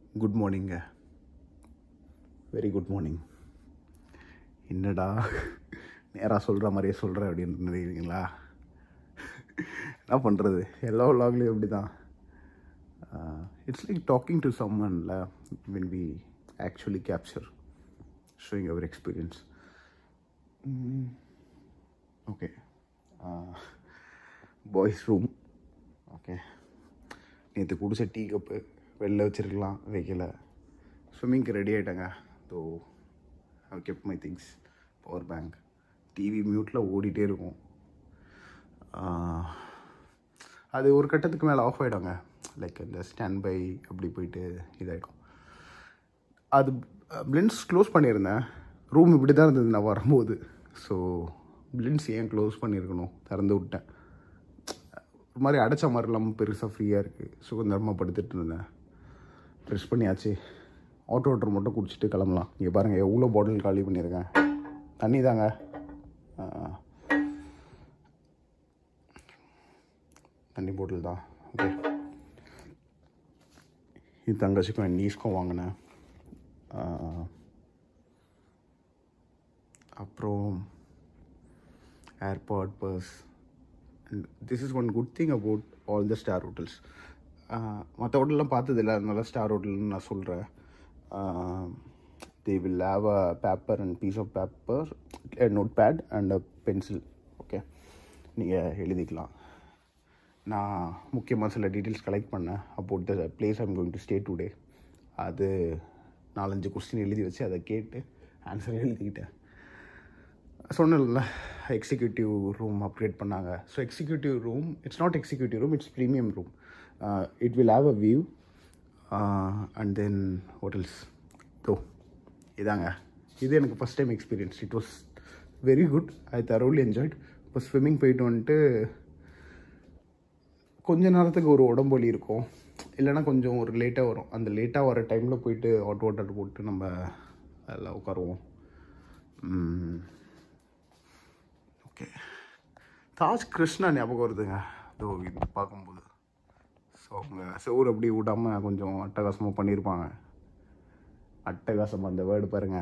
Good மார்னிங்க very good morning என்னடா நேராக சொல்கிற மாதிரியே சொல்கிறேன் அப்படின்னு நினைக்கிறீங்களா என்ன பண்ணுறது எல்லா விலாக்லேயும் அப்படி தான் இட்ஸ் லைக் டாக்கிங் டு சம்மன்ல when we actually capture showing our experience okay boys room okay நேற்று குடிச்ச டீ கப்பு வெளில வச்சிருக்கலாம் வைக்கல ஸ்விம்மிங்க்கு ரெடி ஆகிட்டாங்க so I kept my things power bank TV மியூட்டில் ஓடிட்டே இருக்கும் ஆஹ், அது ஒரு கட்டத்துக்கு மேலே ஆஃப் ஆகிடுங்க லைக் இந்த ஸ்டாண்ட் பை அப்படி போயிட்டு இதாகிடும் அது பிளின்ஸ் க்ளோஸ் பண்ணியிருந்தேன் ரூம் இப்படி தான் இருந்தது நான் வரும்போது ஸோ பிளின்ஸ் ஏன் க்ளோஸ் பண்ணியிருக்கணும் திறந்து விட்டேன் ஒரு மாதிரி அடைச்ச மாதிரி இல்லாமல் பெருசாக ஃப்ரீயாக இருக்குது சுதந்திரமாக படுத்துட்டு இருந்தேன் ட்ரெஸ் பண்ணியாச்சு ஆட்டோ வாட்டர் மட்டும் குடிச்சிட்டு கிளம்பலாம் இங்கே பாருங்கள் எவ்வளோ பாட்டில் காலி பண்ணியிருக்கேன் தண்ணி தாங்க ஆ, தண்ணி பாட்டில் தான் ஓகே இது தங்கச்சிக்கும் என் நீஸ்க்கும் வாங்கினேன் ஆ, அப்புறம் airpod purse and this is one good thing about all the star hotels மற்ற ஹோட்டல்லாம் பார்த்ததில்ல அதனால ஸ்டார் ஹோட்டல்னு நான் சொல்கிறேன் they will have a paper and piece of paper note pad and a pencil okay நீங்கள் எழுதிக்கலாம் நான் முக்கியமாக சில டீட்டெயில்ஸ் கலெக்ட் பண்ணேன் about the place I'm going to stay today அது நாலஞ்சு கொஸ்டின் எழுதி வச்சு அதை கேட்டு ஆன்சர் எழுதிக்கிட்டேன் சொன்னல எக்ஸிக்யூட்டிவ் ரூம் அப்கிரேட் பண்ணாங்க so executive room it's not executive room it's premium room it will have a view and then hotels though இதாங்க இது எனக்கு first time experience it was very good I thoroughly enjoyed இப்போ swimming போயிட்டு வந்துட்டு கொஞ்ச நேரத்துக்கு ஒரு உடம்பு வலி இருக்கும் இல்லைன்னா கொஞ்சம் ஒரு லேட்டாக வரும் அந்த லேட்டாக வர டைமில் போயிட்டு ஹாட் வாட்டர் போட்டு நம்ம அதில் உட்காருவோம் ஓகே தாஜ் கிருஷ்ணா ஞாபகம் வருதுங்க இதோ இது பார்க்கும்போது ஸோ அவங்க செவுர் அப்படி விடாமல் கொஞ்சம் அட்டகாசமாக பண்ணியிருப்பாங்க அட்டகாசம் அந்த வேர்டு பாருங்க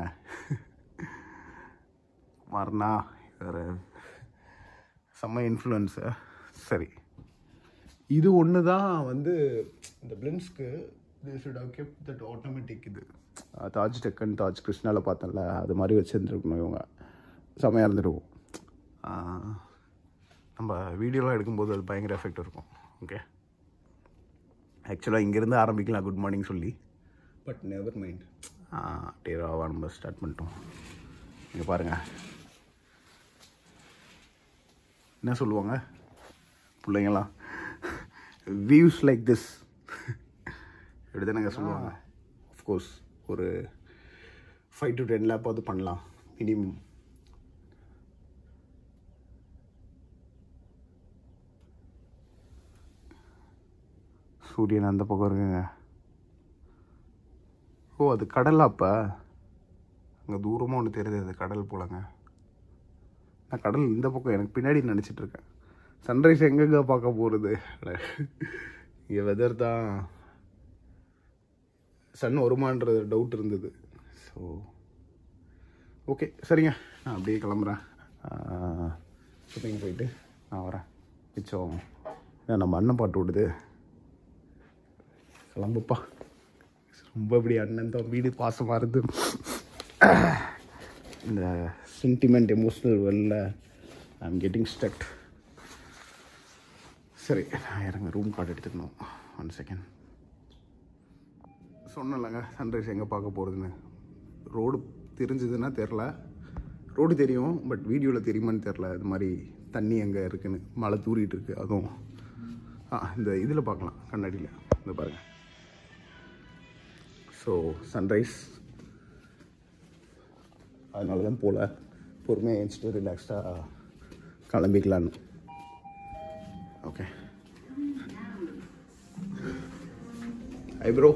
மரணா வேறு செம்ம இன்ஃப்ளூயன்ஸு சரி இது ஒன்று தான் வந்து இந்த பிளின்ஸ்க்கு they should have kept that automatic இது அஹ் தாஜ் டெக்கன் தாஜ் கிருஷ்ணாவில் பார்த்தேன்ல அது மாதிரி வச்சுருந்துருக்கணும் இவங்க செம்மையாக இருந்துருக்கும் அஹ் நம்ம வீடியோலாம் எடுக்கும்போது அது பயங்கர எஃபெக்ட் இருக்கும் ஓகே ஆக்சுவலாக இங்கேருந்து ஆரம்பிக்கலாம் குட் மார்னிங் சொல்லி பட் நெவர் மைண்ட் டேராவா நம்ம ஸ்டார்ட் பண்ணிட்டோம் இங்கே பாருங்கள் என்ன சொல்லுவாங்க பிள்ளைங்களாம் வியூஸ் லைக் திஸ் இப்படி தானங்க சொல்லுவாங்க அஃப்கோர்ஸ் ஒரு ஃபைவ் டு டென் லேப்பாவது பண்ணலாம் மினிமம் சூரியன் அந்த பக்கம் இருக்குங்க ஓ அது கடலா அப்போ அங்கே தூரமாக ஒன்று தெரியுது அது கடல் போலங்க நான் கடல் இந்த பக்கம் எனக்கு பின்னாடி நினச்சிட்டு இருக்கேன் சன்ரைஸ் எங்கெங்க பார்க்க போகிறது இங்கே வெதர் தான் சன் வருமான்றது டவுட் இருந்தது ஸோ ஓகே சரிங்க நான் அப்படியே கிளம்புறேன் ஷூட்டிங் போயிட்டு நான் வரேன் மிச்சம் ஏன் நம்ம அண்ணன் பாட்டு விடுது கிளம்புப்பா ரொம்ப இப்படி அண்ணன் தான் வீடு பாசமாக இருந்து இந்த சென்டிமெண்ட் எமோஷ்னல் வெளில ஐ எம் கெட்டிங் ஸ்டக்ட் சரி நான் இறங்க ரூம் கார்டு எடுத்துக்கணும் ஒன் செகண்ட் சொன்னலங்க சன்ரைஸ் எங்கே பார்க்க போகிறதுன்னு ரோடு தெரிஞ்சதுன்னா தெரில ரோடு தெரியும் பட் வீடியோவில் தெரியுமான்னு தெரில இது மாதிரி தண்ணி எங்கே இருக்குன்னு மழை தூரிட்டு இருக்கு அதுவும் ஆ இந்த இதில் பார்க்கலாம் கண்ணாடியில் இந்த பாருங்கள் ஸோ சன்ரைஸ் அதனால தான் போகல பொறுமையாக எழுந்துட்டு ரிலாக்ஸ்டாக கிளம்பிக்கலான்னு ஓகே ஐ ப்ரோ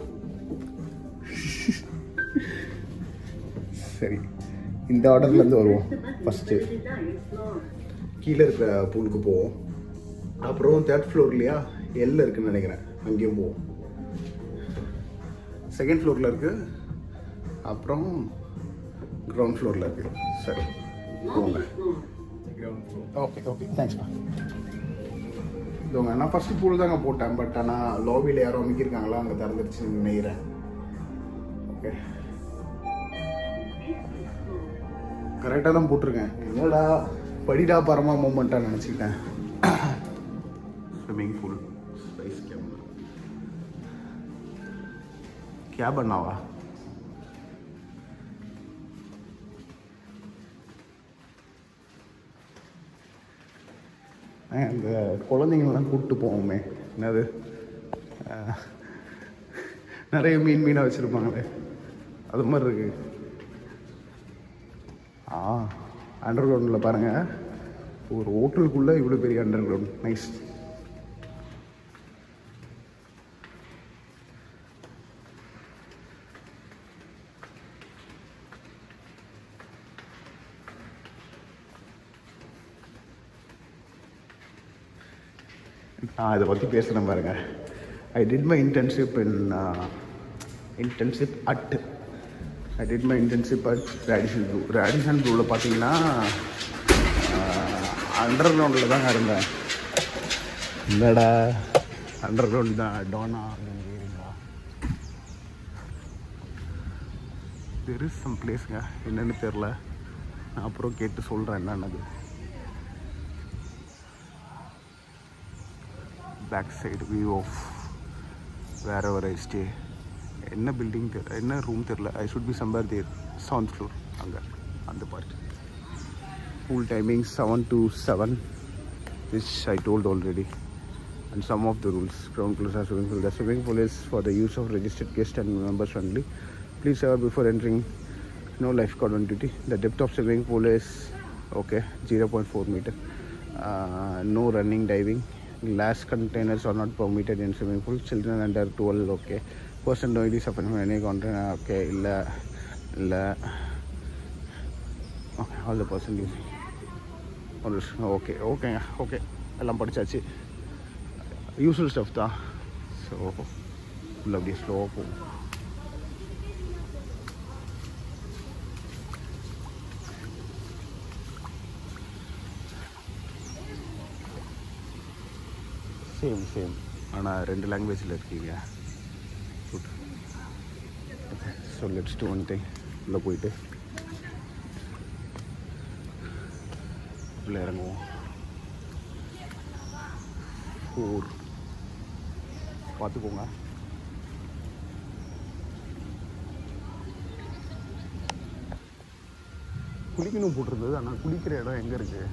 சரி இந்த ஆர்டர்லேருந்து வருவோம் ஃபஸ்ட்டு கீழே இருக்கிற பூலுக்கு போவோம் அப்புறம் தேர்ட் ஃப்ளோர் இல்லையா எல்ல இருக்குன்னு நினைக்கிறேன் அங்கேயும் போவோம் செகண்ட் ஃப்ளோரில் இருக்குது அப்புறம் கிரவுண்ட் ஃப்ளோரில் இருக்குது சரி போங்க ஓகே ஓகே தேங்க்ஸ்ப்பா இதோங்க நான் ஃபஸ்ட்டு பூல் தாங்க போட்டேன் பட் ஆனால் லாபியில் யாரோ அமைக்கிருக்காங்களா அங்கே திறந்துருச்சுன்னு நினைக்கிறேன் ஓகே கரெக்டாக தான் போட்டிருக்கேன் என்னடா படிடா பரமா மூமெண்ட்டாக நினச்சிக்கிட்டேன் ஸ்விம்மிங் பூல் ஸ்பைஸ் கேப் கேப் அண்ணாவா அஹ் இந்த குழந்தைங்களெலாம் கூப்பிட்டு போவோமே என்னது அஹ் நிறைய மீன் மீனாக வச்சுருப்பாங்களே அது மாதிரி இருக்கு ஆ அண்டர் கிரவுண்டில் பாருங்கள் ஒரு ஹோட்டலுக்குள்ளே இவ்வளோ பெரிய அண்டர் கிரவுண்ட் நைஸ் நான் இதை பற்றி பேசுகிறேன் பாருங்க I did my internship in internship at I did my internship at Radisson Blu Radisson ப்ளூவில் பார்த்தீங்கன்னா அண்டர் கிரவுண்டில் தாங்க இருந்தேன் இல்லைடா அண்டர் கிரவுண்ட் தான் டோனா தெர் இஸ் சம் பிளேஸுங்க என்னன்னு தெரில நான் அப்புறம் கேட்டு சொல்கிறேன் என்னன்னது பேக் சைடு வியூ ஆஃப் வேற வேற ஸ்டே என்ன பில்டிங் தெரியல என்ன ரூம் தெரில I should be somewhere there seventh floor அங்கே அந்த part pool timing seven to seven which I told already and some of the rules. Ground close are swimming pool. The swimming pool is for the use of registered guests and members only. Please shower before entering. No lifeguard on duty. The depth of swimming pool is okay, 0.4 meter. Uh, no running, diving. Glass containers are not permitted in swimming pool. Children under 12, okay. Person knowingly suffering from any container, okay. இல்ல இல்ல okay, all the person using. Okay ஓகேங்க okay எல்லாம் படிச்சாச்சு usual stuff தான் so உள்ள அப்படியே ஸ்லோவாக போகும் சேம் சேம் ஆனால் ரெண்டு லாங்குவேஜில் இருக்கீங்க good so let's do one thing உள்ளே போயிட்டு உள்ளே இறங்குவோம் ஃபோர் பார்த்துக்கோங்க குளிக்கணும் போட்டிருந்தது ஆனால் குளிக்கிற இடம் எங்கே இருக்கு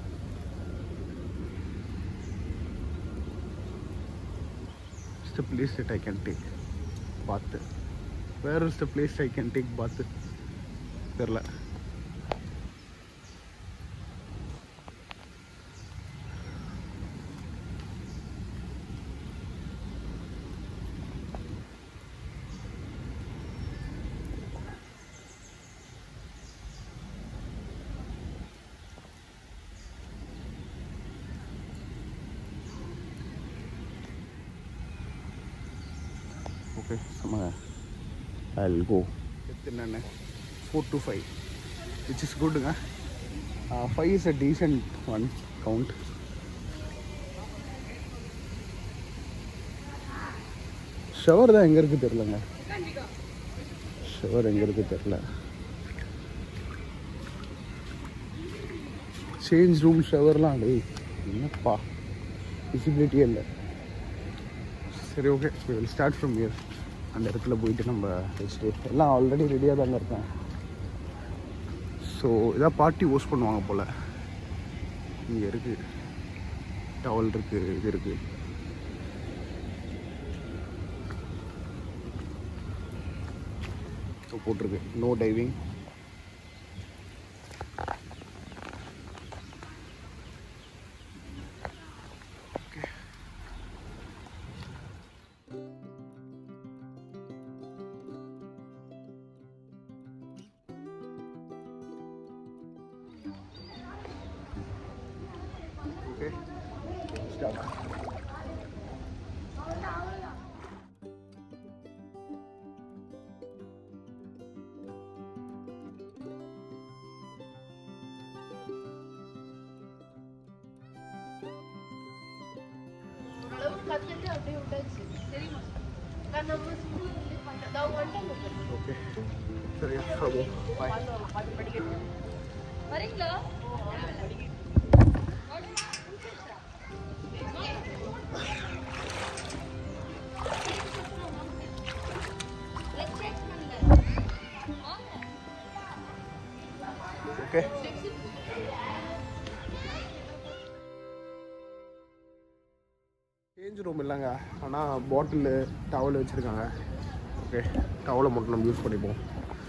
the place that I can take bath where is the place I can take bath தெரில ஓகே செம்ம ஐ கோ என்னென்ன four to five which is குட்டுங்க five is a decent one count shower தான் எங்கே இருக்குது தெரிலங்க ஷவர் எங்கே இருக்குது தெரில சேஞ்ச் ரூம் ஷவர்லாம் டேய் என்னப்பா விசிபிலிட்டியே இல்லை சரி okay will start from here அந்த இடத்துல போயிட்டு நம்ம வச்சுட்டு எல்லாம் ஆல்ரெடி ரெடியாக தாங்க இருக்கேன் ஸோ இதாக பார்ட்டி ஹோஸ்ட் பண்ணுவாங்க போல் இங்கே இருக்குது டவல் இருக்குது இது இருக்குது ஸோ போட்டிருக்கு நோ டைவிங் Okay. Start. கத்துட்டு அப்படியே விட்டாச்சு தெரியுமா நான் நம்ம ஸ்கூல் நான் வந்துட்டேன் ஓகே சரியா போவோம் பாய் வரீங்களா ஓகே சேஞ்ச் ரூம் இல்லைங்க ஆனால் பாட்டிலு டவல் வச்சுருக்காங்க ஓகே டவலை மட்டும் நம்ம யூஸ் பண்ணிப்போம்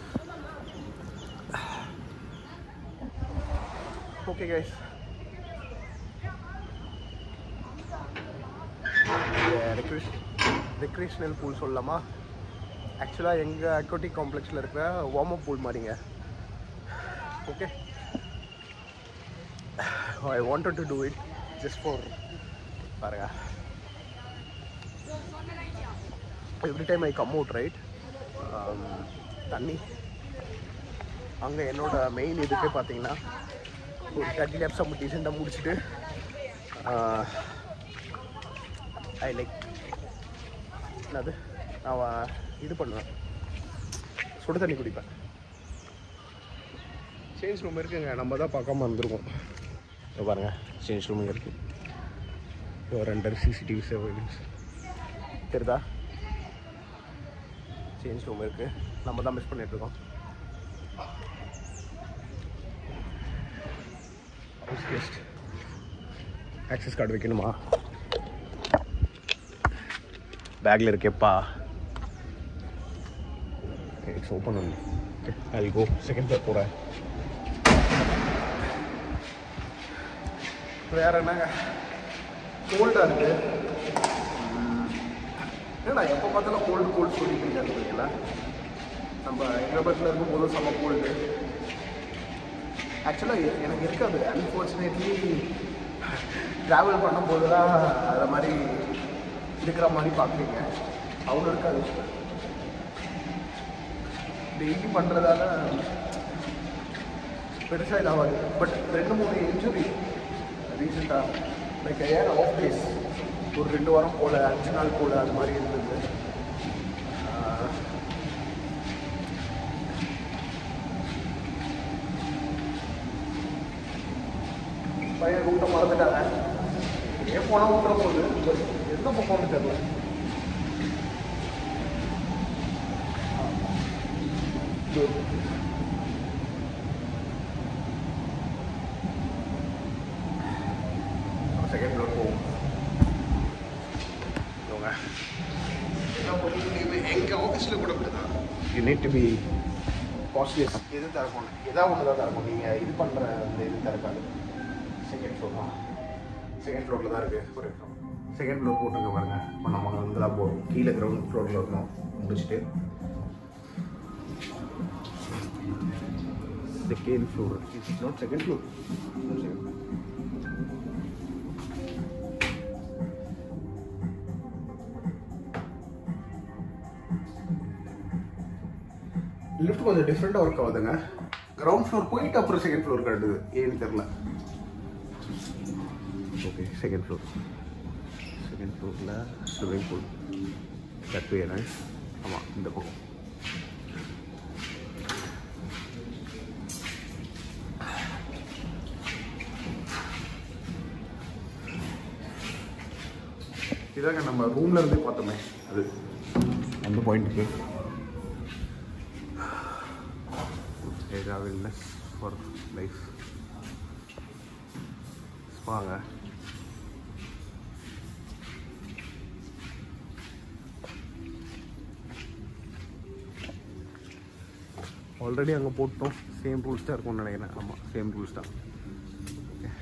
ஓகே கைஸ் ரெக்ரேஷனல் பூல் சொல்லலாமா ஆக்சுவலாக எங்கள் அக்வாட்டிக் காம்ப்ளெக்ஸில் இருக்கிற வார்ம் அப் பூல் மாதிரிங்க okay I wanted to do it just for பாருங்க every time I come out right தண்ணி அங்கே என்னோட மெயின் இதுக்கே பார்த்தீங்கன்னா ஒரு தேர்ட்டி லேப்ஸ் நம்ம டீசெண்டாக முடிச்சுட்டு ஐ லைக் என்னது நான் இது பண்ணுவேன் சுடு தண்ணி குடிப்பேன் சேஞ்ச் ரூம் இருக்குங்க நம்ம தான் பார்க்காம வந்திருக்கோம் இதோ பாருங்க சேஞ்ச் ரூம் இங்கே இருக்குது இதோ ரெண்டர் சிசிடிவி சர்வேலன்ஸ் தெரியுதா சேஞ்ச் ரூம் இருக்குது நம்ம தான் மிஸ் பண்ணிட்டு இருக்கோம் கெஸ்ட் ஆக்சஸ் கார்டு வைக்கணுமா பேக்கில் இருக்கேப்பா it's open one okay I go second floor போகிறேன் வேற என்னங்க கோல்டாக இருக்கு ஏன்னா எப்போ பார்த்தாலும் கோல்டு கோல்டு சொல்லிட்டு இருக்காங்க நம்ம எங்கள் பக்கத்தில் இருக்கும்போது செம்ம கோல்டு ஆக்சுவலாக எனக்கு இருக்காது அன்ஃபார்ச்சுனேட்லி ட்ராவல் பண்ணும்போது தான் அதை மாதிரி இருக்கிற மாதிரி பார்க்குறீங்க அவ்வளோ இருக்காது டெய்லி பண்ணுறதால பெருசாக இதாகாது பட் ரெண்டு மூணு இன்ஜுரி ரீசெண்டாக லைக் ஏன் ஆஃப் டேஸ் ஒரு ரெண்டு வாரம் போல் அஞ்சு நாள் போல் அது மாதிரி இருந்தது ஆஹ், பையன் ரூட்டை மறந்துட்டாங்க ஏன் போனால் விட்டுற போகுது but எந்த பக்கம்னு தெரியல Good. செகண்ட் ஃப்ளோர் போவோம் இவங்க எங்கள் ஆஃபீஸில் கூட அப்படி தான் யூ நீட் டு பி காஸ்ட்லியஸ் எது தரக்கும் எதாவது ஒன்று தான் தரக்கும் நீங்கள் இது பண்ணுற அந்த இது தரக்காது செகண்ட் ஃப்ளோர் தான் செகண்ட் ஃப்ளோரில் தான் இருக்குது ஒரு செகண்ட் ஃப்ளோர் போட்டுருக்க பாருங்க இப்போ நம்ம வந்து தான் போகிறோம் கீழே கிரவுண்ட் ஃப்ளோரில் இருக்கணும் முடிச்சுட்டு second floor it's not second floor lift கொஞ்சம் டிஃப்ரெண்ட்டாக ஒர்க் ஆகுதுங்க கிரவுண்ட் ஃப்ளோர் போயிட்டு அப்புறம் செகண்ட் ஃப்ளோர் காட்டுது ஏன்னு தெரில ஓகே செகண்ட் ஃப்ளோர் செகண்ட் ஃப்ளோரில் ஸ்விம்மிங் பூல் தட் வே ஆமாம் இந்த பக்கம் இதாங்க நம்ம ரூம்ல இருந்தே பார்த்தோமே அது அந்த பாயிண்ட்டுக்கு ஏதா வெல்னஸ் ஃபார் லைஃப் ஸ்பாங்க ஆல்ரெடி அங்கே போட்டோம் சேம் ரூல்ஸ் தான் இருக்கும்னு நினைக்கிறேன் ஆமாம் சேம் ரூல்ஸ் தான் Okay.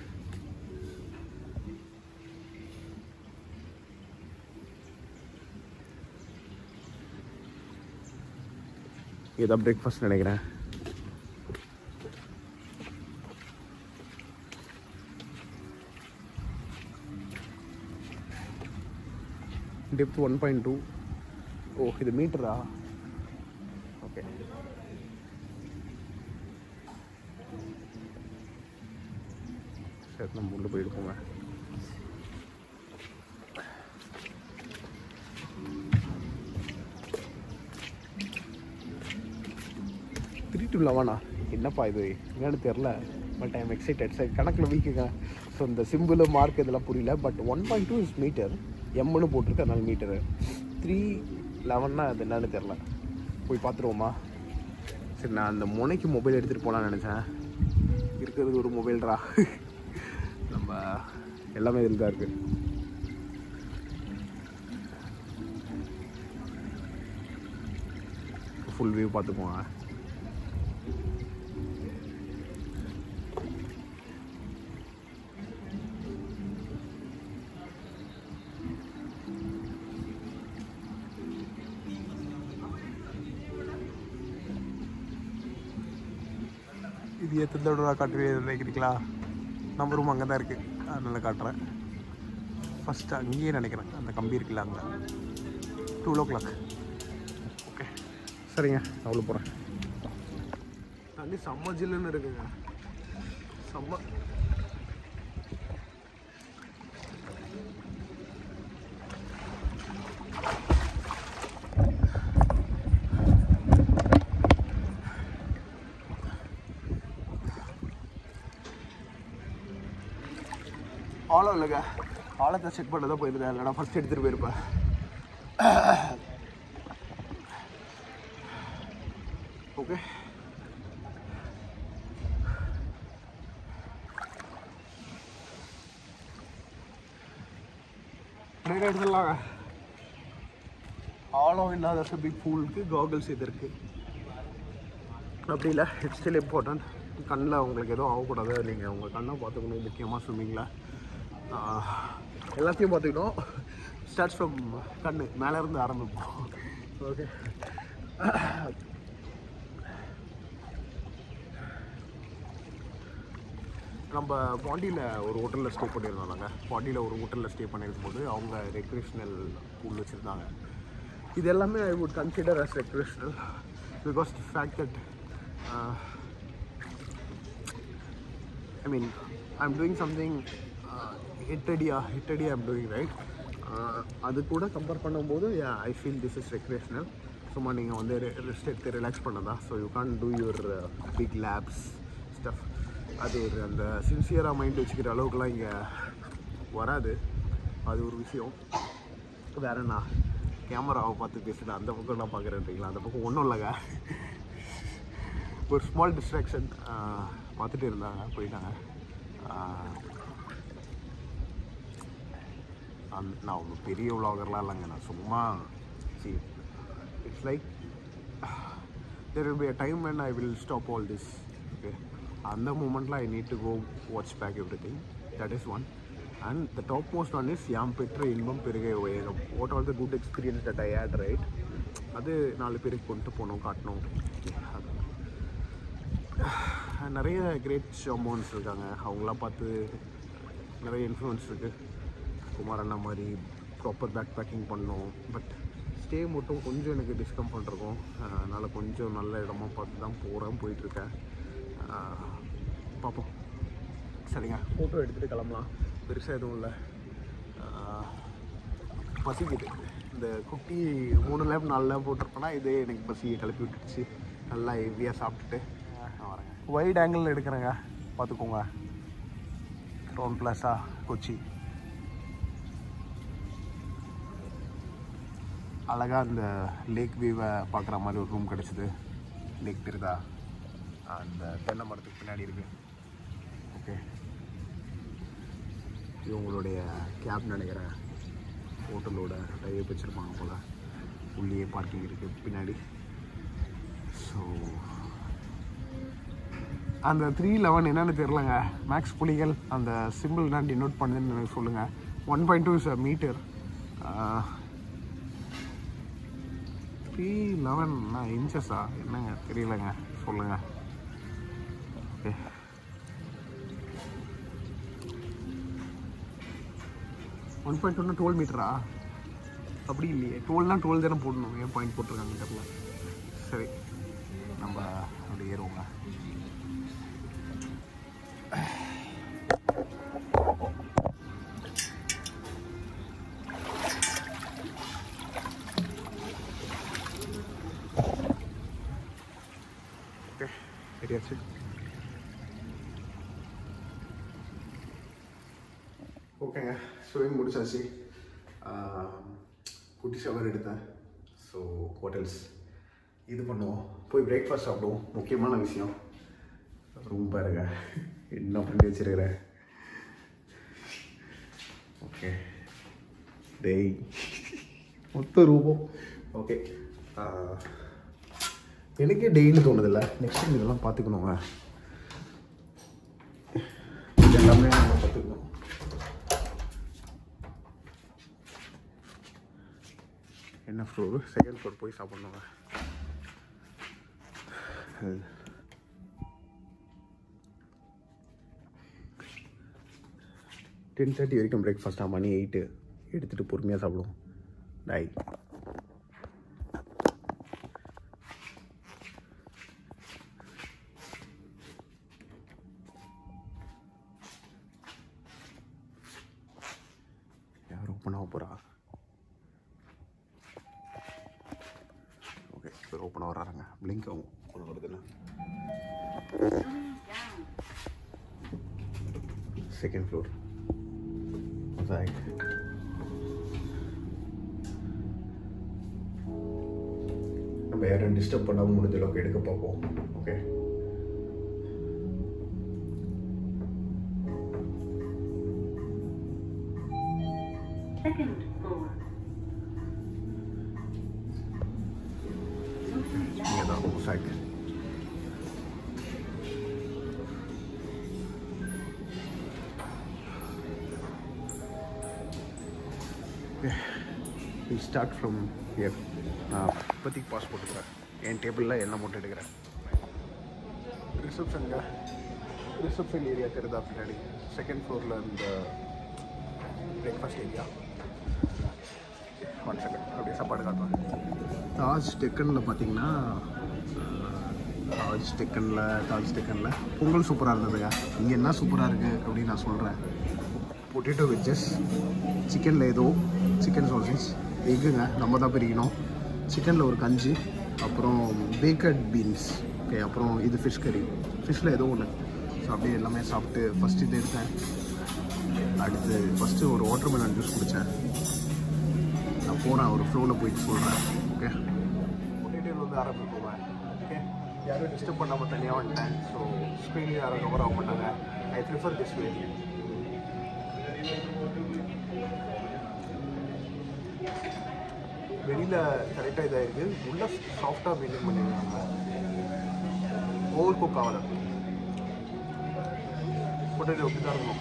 இதான் பிரேக்ஃபாஸ்ட் நினைக்கிறேன் டெப்த் ஒன் பாயிண்ட் டூ ஓ இது மீட்டரா ஓகே சரி நம்ம உள்ளே போயிருக்கோங்க டு லெவனா என்னப்பா இது என்னன்னு தெரில but I am excited sir கணக்கில் வீக்குங்க ஸோ இந்த சிம்பிள் மார்க் இதெல்லாம் புரியல but one point two is meter எம்னு போட்டிருக்கு அதனால மீட்டரு த்ரீ லெவன்னா அது என்னன்னு தெரில போய் பார்த்துருவோமா சரி நான் அந்த முனைக்கு மொபைல் எடுத்துகிட்டு போகலான்னு நினச்சேன் இருக்கிறது ஒரு மொபைல்ரா நம்ம எல்லாமே இதில் தான் இருக்குது ஃபுல் வியூ பார்த்துக்குவோங்க இது எத்தனை தடவை காட்டுவேன் நினைக்கிறீங்களா நம்ம ரூம் அங்கே தான் இருக்குது அதனால் காட்டுறேன் ஃபஸ்ட்டு அங்கேயே நினைக்கிறேன் அந்த கம்பி இருக்குல்ல அங்கே டூ ஓ கிளாக் ஓகே சரிங்க நான் உள்ள போகிறேன் தண்ணி செம்ம ஜில்லுன்னு இருக்குங்க செம்ம ஆழம் இல்லைங்க ஆழத்தை செக் பண்ண தான் போயிருந்தேன் இல்லைனா ஃபஸ்ட் எடுத்துகிட்டு போயிருப்பேன் ஓகே நிறைய எடுத்துடலாங்க ஆழம் இல்லாத ஸ்விம்மிங் பூலுக்கு காகல்ஸ் இது இருக்குது அப்படி இல்லை இட்ஸ் ஸ்டில் இம்பார்ட்டன்ட் கண்ணில் உங்களுக்கு எதுவும் ஆகக்கூடாது நீங்கள் உங்கள் கண்ணை பார்த்துக்கணும் முக்கியமாக ஸ்விம்மிங்கில் எல்லாத்தையும் பார்த்துக்கணும் ஸ்டார்ட்ஸ் ஃப்ரம் கண் மேலே இருந்து ஆரம்பிப்போம் ஓகே நம்ம பாண்டியில் ஒரு ஹோட்டலில் ஸ்டே பண்ணியிருந்தோம் நாங்கள் பாண்டியில் ஒரு ஹோட்டலில் ஸ்டே பண்ணியிருக்கும் போது அவங்க ரெக்ரேஷனல் பூல் வச்சுருந்தாங்க இது எல்லாமே I would consider as recreational because the fact that I mean, I'm doing something uh, ஹிட்டடியா ஹிட்டடியா ஐம் டூயிங் ரைட் அது கூட கம்பேர் பண்ணும்போது yeah I feel this is recreational சும்மா நீங்கள் வந்து ரெஸ்ட் எடுத்து ரிலாக்ஸ் பண்ணதா so you can do your big laps stuff அது ஒரு அந்த சின்சியராக மைண்ட் வச்சுக்கிற அளவுக்குலாம் இங்கே வராது அது ஒரு விஷயம் வேற என்ன கேமராவை பார்த்து பேசுகிறேன் அந்த பக்கம் நான் பார்க்குறேன்றீங்களா அந்த பக்கம் ஒன்றும் இல்லைங்க ஒரு ஸ்மால் டிஸ்ட்ராக்ஷன் பார்த்துட்டு இருந்தாங்க போயிட்டாங்க ஆஹ், அந்த நான் ஒரு பெரிய விலாகர்லாம் இல்லைங்க நான் சும்மா see it's like there will be a time when I will stop all this okay அந்த மூமெண்ட்டில் I need to go watch back everything that is one and the top most one is யாம் பெற்ற இன்பம் பெருகை உயரம் what all the good experience that I had right அது நாலு பேருக்கு கொண்டு போகணும் காட்டணும் Okay, அது நிறைய கிரேட் ஷோமோன்ஸ் இருக்காங்க அவங்களாம் பார்த்து நிறைய இன்ஃப்ளூயன்ஸ் இருக்குது குமார் அண்ணா மாதிரி ப்ராப்பர் பேக் பேக்கிங் பண்ணோம் பட் ஸ்டே மட்டும் கொஞ்சம் எனக்கு டிஸ்கம்ஃபர்ட் இருக்கும் அதனால் கொஞ்சம் நல்ல இடமா பார்த்து தான் போகிறேன் போயிட்டுருக்கேன் பார்ப்போம் சரிங்க ஃபோட்டோ எடுத்துகிட்டு கிளம்பலாம் பெருசாக எதுவும் இல்லை பசிக்குது இந்த குட்டி மூணு லேப் நாலு லேப் போட்டிருப்பேன்னா இதே எனக்கு பசியை கிளப்பி விட்டுடுச்சு நல்லா ஹெவியாக சாப்பிட்டுட்டு நான் வரேங்க வைட் ஆங்கிளில் எடுக்கிறேங்க பார்த்துக்கோங்க ரோன் பிளாஸா கொச்சி அழகாக அந்த லேக் வியூவை பார்க்குற மாதிரி ஒரு ரூம் கிடச்சிது லேக் தெரியுதா அந்த தென்னை மரத்துக்கு பின்னாடி இருக்கு ஓகே இது உங்களுடைய கேப் நினைக்கிறேன் ஹோட்டலோட டைப் வச்சுருப்பாங்க போல் உள்ளே பார்க்கிங் இருக்குது பின்னாடி ஸோ அந்த த்ரீ லெவன் என்னன்னு தெரிலங்க மேக்ஸ் புலிகள் அந்த சிம்பிள் நான் டினோட் பண்ணுதுன்னு எனக்கு சொல்லுங்கள் one point two is meter three eleven இன்ச்சஸா என்னங்க தெரியலங்க சொல்லுங்கள் ஓகே ஒன் பாயிண்ட் ஒன்று டுவெல் மீட்டரா அப்படி இல்லையே டுவெல்னா டுவெல் தானே போடணும் ஏன் பாயிண்ட் போட்டிருக்காங்க தெரியல சரி நம்ம அப்படி ஏறுவோங்க ஓகே கட்டியாச்சு ஓகேங்க ஸ்விமிங் முடிச்சாச்சு ஆஹ், குட்டி ஷவர் எடுத்தேன் ஸோ ஹோட்டல்ஸ் இது பண்ணுவோம் போய் பிரேக்ஃபாஸ்ட் சாப்பிடுவோம் முக்கியமான விஷயம் ரூம் பாருங்க என்ன பண்ணி வச்சிருக்கிறேன் ஓகே டேய் மொத்த ரூபம் ஓகே எனக்கே டெய்லி தோணுதில்ல நெக்ஸ்ட் டைம் இதெல்லாம் பார்த்துக்கணுங்க இது எல்லாமே நம்ம பார்த்துக்கணும் என்ன ஃப்ளோர் செகண்ட் ஃப்ளோர் போய் சாப்பிட்ணுங்க டென் தேர்ட்டி வரைக்கும் பிரேக்ஃபாஸ்ட்டாக மணி எயிட்டு எடுத்துகிட்டு பொறுமையாக சாப்பிடுவோம் பாய் யார் ஓப்பன் ஆக போகிறா ஓகே இப்போ ஓப்பன் ஆக வராங்க பிளிங்க் ஆகும் ஒன்று வருதுன்னா செகண்ட் ஃப்ளோர் மொசாயிக் நம்ம யாரும் டிஸ்டர்ப் பண்ணாமல் முடிஞ்ச அளவுக்கு எடுக்க பார்ப்போம் ஓகே Second floor. இங்கே தான் mosaic will start from here நான் இப்போதைக்கு பாஸ் போட்டுக்கிறேன் என் டேபிளில் என்ன போட்டு எடுக்கிறேன் ரிசப்ஷனுங்க ரிசப்ஷன் ஏரியா தெரியுதா பின்னாடி செகண்ட் ஃப்ளோரில் இந்த பிரேக்ஃபாஸ்ட் ஏரியா ஒன் செகண்ட் அப்படியே சாப்பாடு காட்டுவேன் தாஜ் டெக்கனில் பார்த்தீங்கன்னா தாஜ் டெக்கனில் தாஜ் டெக்கனில் பொங்கல் சூப்பராக இருந்ததுங்க இங்கே என்ன சூப்பராக இருக்குது அப்படின்னு நான் சொல்கிறேன் பொட்டேட்டோ வெஜ்ஜஸ் சிக்கனில் ஏதோ சிக்கன் சாசேஜ் எக்குங்க நம்ம தான் பிரிக்கணும் சிக்கனில் ஒரு கஞ்சி அப்புறம் பேக்கட் பீன்ஸ் ஓகே அப்புறம் இது ஃபிஷ் கறி ஃபிஷ்ஷில் ஏதோ ஒன்று ஸோ அப்படியே எல்லாமே சாப்பிட்டு ஃபஸ்ட்டு இது எடுத்தேன் அடுத்து ஃபஸ்ட்டு ஒரு வாட்டர் மெலன் ஜூஸ் குடித்தேன் நான் போகிறேன் ஒரு ஃப்ளோவில் போயிட்டு சொல்கிறேன் ஓகே பொட்டேட்டோவில் வந்து ஆரம்பிப்போங்க ஓகே யாரும் டிஸ்டர்ப் பண்ணாமல் தனியாக வந்துட்டேன் ஸோ ஸ்க்ரீன் யாரும் கவர் ஆக மாட்டாங்க ஐ ப்ரிஃபர் திஸ் வே வெளியில் கரெக்டாக இதாக இருக்குது உள்ள சாஃப்டாக மெயின்டைன் பண்ணியிருக்காங்க ஓவர் குக் ஆகலை பொட்டேட்டோ அப்படி தான் இருக்கும்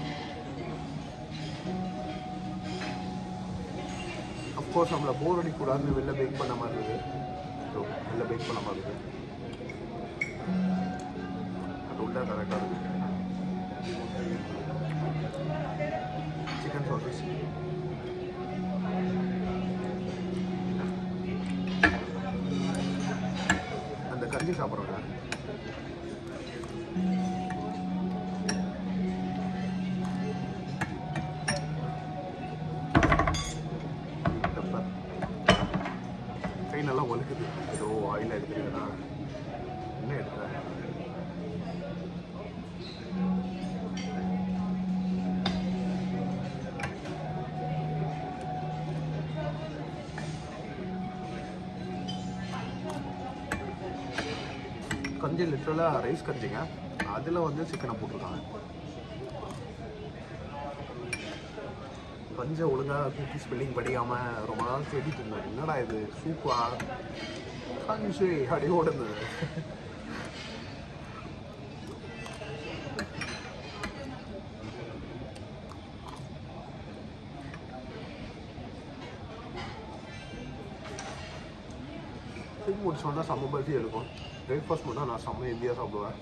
அஃப்கோர்ஸ் நம்மளை போர் அடிக்கூடாதுன்னு வெளில பேக் பண்ண மாதிரி இருக்குது ஸோ வெளில பேக் பண்ண மாதிரி இருக்குது அது உள்ள கரெக்டாக இருக்குது சிக்கன் சாசஸ் அந்த கஞ்சி சாப்பிட்றோங்க பெப்பர் கை நல்லா ஒழுக்குது ஏதோ ஆயில் எடுத்துருக்கா என்ன எடுக்கிறேன் கஞ்சி லிட்ரலாக ரைஸ் கஞ்சிங்க அதில் வந்து சிக்கனை போட்டிருக்காங்க கஞ்சை ஒழுங்காக குக்கி ஸ்பெல்லிங் படிக்காமல் ரொம்ப நாள் தேடிட்டு இருந்தேன் என்னடா இது சூப்பா கஞ்சி அடி ஓடுது ஃபுட் முடிச்சோன்னா செம்ம பசி இருக்கும் பிரேக்ஃபாஸ்ட் மட்டும் நான் செம்ம ஹெவியாக சாப்பிடுவேன்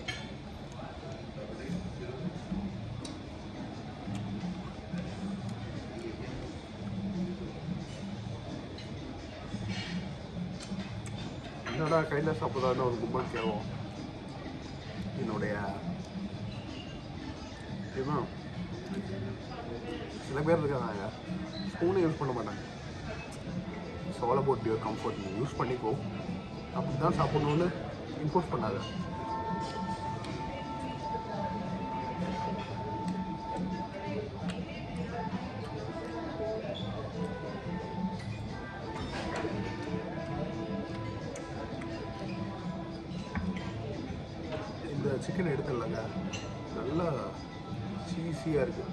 என்னடா கையில் சாப்பிட்றான்னு ஒரு கும்பல் கேட்கும் என்னுடைய இவன் சில பேர் இருக்காங்க ஸ்பூனை யூஸ் பண்ண மாட்டாங்க சோல போட் யுவர் கம்ஃபர்ட் யூஸ் பண்ணிக்கோ அப்படி தான் சாப்பிடணும்னு இம்போஸ் பண்ணாத சிக்கன் எடுத்துடலாங்க நல்லா சீஸியாக இருக்குது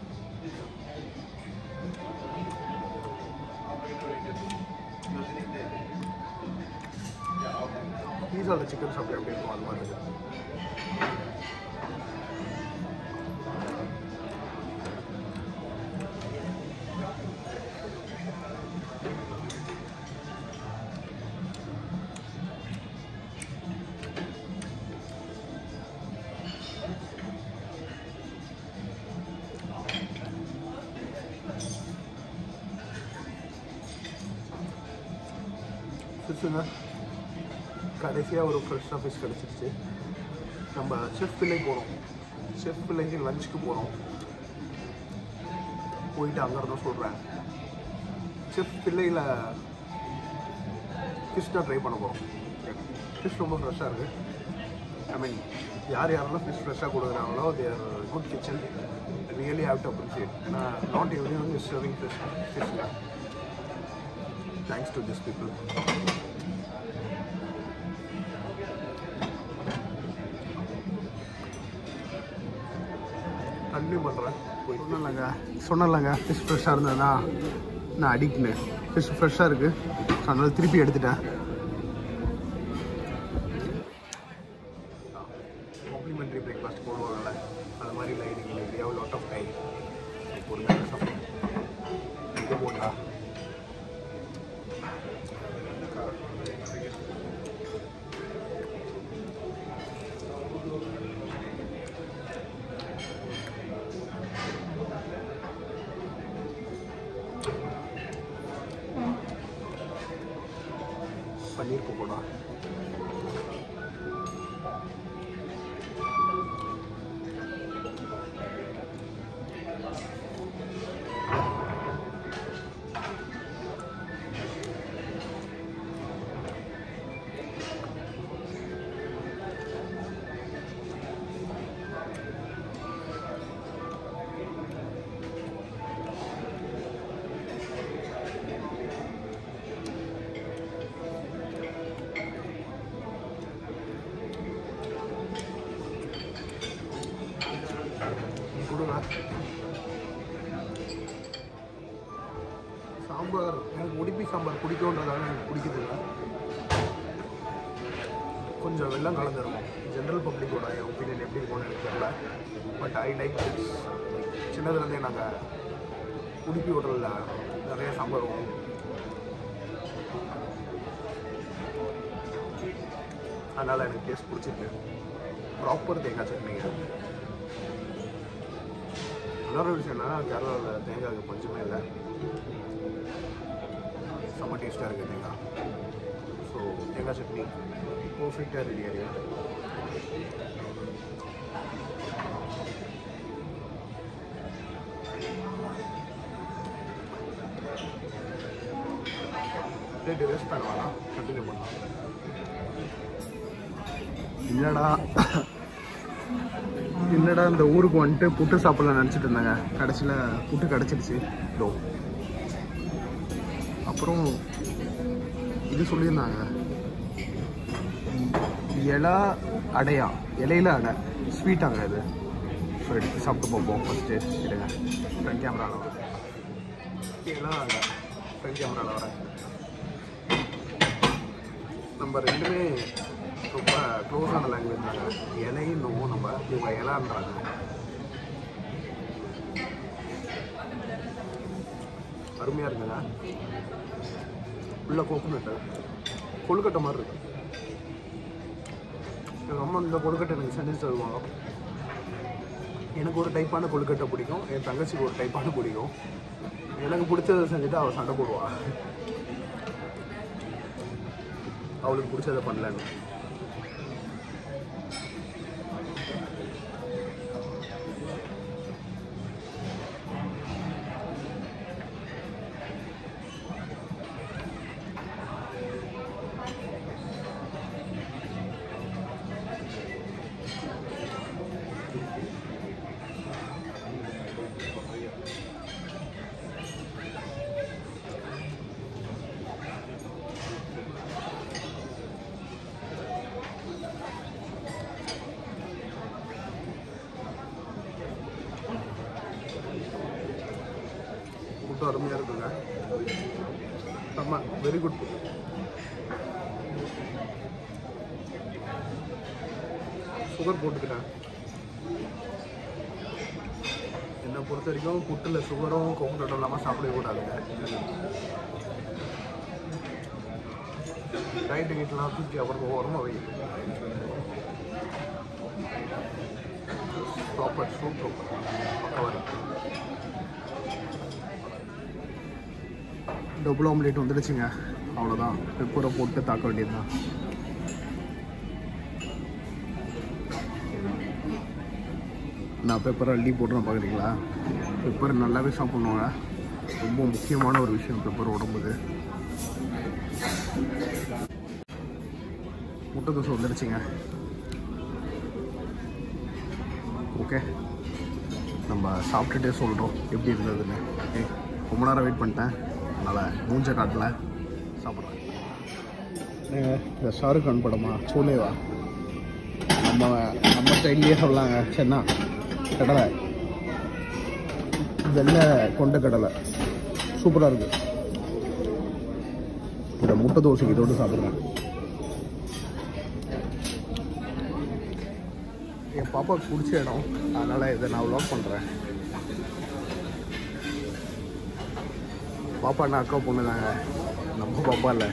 பீஸாவில் சிக்கன் சாப்பிட எப்படி இருக்கும் அது மாதிரி இருக்கு ஃபிஷ்ஷுங்க கடைசியாக ஒரு ஃப்ரெஷ்ஷாக ஃபிஷ் கிடச்சிருச்சு நம்ம செஃப் பிள்ளை போகிறோம் செஃப் பிள்ளைக்கு லஞ்சுக்கு போகிறோம் போயிட்டு அங்கே இருந்தும் சொல்கிறேன் செஃப் பிள்ளையில் ஃபிஷ் தான் ட்ரை பண்ண போகிறோம் ஃபிஷ் ரொம்ப ஃப்ரெஷ்ஷாக இருக்குது ஐ மீன் யார் யாரெல்லாம் ஃபிஷ் ஃப்ரெஷ்ஷாக கொடுக்குறாங்களோ there good kitchen really have to appreciate ஏன்னா not every one is serving fish ஃபிஷ்ங்க thanks to this people continue பண்ணுறேன் சொன்னலங்க சொன்னலங்க ஃபிஷ் ஃப்ரெஷ்ஷாக இருந்ததுன்னா நான் அடிக்னு ஃபிஷ் ஃப்ரெஷ்ஷாக இருக்குது ஸோ அதனால திருப்பி எடுத்துட்டேன் காம்ப்ளிமெண்ட்ரி பிரேக்ஃபாஸ்ட் போடுவாங்கல்ல அது மாதிரி இல்லை இன்னைக்கு we have lot of time பொறுமையாக சாப்பிடுவோம் இது போட்டா பன்னீர் பக்கோடா கொடுங்க சாம்பார் எனக்கு உடுப்பி சாம்பார் பிடிக்கும்ன்றதால எனக்கு பிடிக்குதுங்க கொஞ்சம் வெள்ளம் கலந்துருக்கும் ஜென்ரல் பப்ளிக்கோட ஒப்பீனியன் எப்படி இருக்கும்னு எனக்கு தெரியல பட் ஐ லைக் திஸ் சின்னதுலேருந்தே நாங்கள் உடுப்பி ஹோட்டலில் நிறைய சாம்பார் வரும் அதனால் எனக்கு டேஸ்ட் பிடிச்சிருக்கு ப்ராப்பர் தேங்காய் சட்னிங்க இன்னொரு விஷயம் என்னன்னா கேரளாவில் தேங்காய்க்கு பஞ்சமே இல்லை செம்ம டேஸ்ட்டாக இருக்குது தேங்காய் ஸோ தேங்காய் சட்னி பர்ஃபெக்டாக ரெடி ஆகியா ரேட்டு வேஸ்ட் பண்ண வேணாம் கண்டினியூ பண்ணலாம் என்னடா என்னடா இந்த ஊருக்கு வந்துட்டு புட்டு சாப்பிடலாம் நினச்சிட்டு இருந்தாங்க கடைசியில் புட்டு கிடச்சிருச்சு இதோ அப்புறம் இது சொல்லியிருந்தாங்க இலை அடையா இலையில அடை ஸ்வீட்டாங்க இது ஸோ எடுத்து சாப்பிட்டு பார்ப்போம் ஃபஸ்ட்டு எடுங்க ஃப்ரண்ட் கேமராவில் வரேன் இலை அடை ஃப்ரண்ட் கேமராவில் வரேன் நம்ம ரெண்டுமே ரொம்ப க்ளோஸான லாங்குவேஜ் தாங்க இலையும் நம்ம இவங்க இலான்றாங்க அருமையாக இருக்குங்க உள்ள கோகோனட்டு கொழுக்கட்டை மாதிரி இருக்கு எங்கள் அம்மா இந்த கொழுக்கட்டை எனக்கு செஞ்சு தருவாங்க எனக்கு ஒரு டைப்பான கொழுக்கட்டை பிடிக்கும் என் தங்கச்சிக்கு ஒரு டைப்பான பிடிக்கும் எனக்கு பிடிச்சதை செஞ்சுட்டு அவள் சண்டை போடுவா அவளுக்கு பிடிச்சதை பண்ணலன்னு அருமையாக இருக்குங்க செம்ம வெரி குட் சுகர் போட்டுக்கிறேன் என்னை பொறுத்த வரைக்கும் புட்டில் சுகரும் கோகோனட்டும் இல்லாமல் சாப்பிடவே கூடாதுங்க ரைட்டு கிட்டலாம் தூக்கி அப்புறம் ஓரமாக வை ப்ராப்பர் சூப்பர் பக்கவாக டபுள் ஆம்லேட் வந்துடுச்சுங்க அவ்வளோதான் பெப்பரை போட்டு தாக்க வேண்டியதுதான் நான் பெப்பரை அள்ளி போட்டுறேன் பார்க்குறீங்களா பெப்பர் நல்லாவே சாப்பிட்ணுங்க ரொம்ப முக்கியமான ஒரு விஷயம் பெப்பர் உடம்புக்கு முட்டை தோசை வந்துடுச்சுங்க ஓகே நம்ம சாப்பிட்டுட்டே சொல்கிறோம் எப்படி இருந்ததுன்னு ஓகே ரொம்ப நேரம் வெயிட் பண்ணிட்டேன் அதனால் மூஞ்ச காட்டல சாப்பிட்றேன் இந்த ஷாருக் கான் படமா சோலேவா நம்ம நம்ம ஸ்டைல்லையே சொல்லலாங்க சென்னா கடலை வெள்ளை கொண்ட கடலை சூப்பராக இருக்குது இந்த முட்டை தோசைக்கு இதோடு சாப்பிட்றேன் என் பாப்பாவுக்கு பிடிச்ச இடம் அதனால் இதை நான் vlog பண்ணுறேன் பாப்பா நான் அக்கா பொண்ணு தாங்க நம்ம பாப்பா இல்லை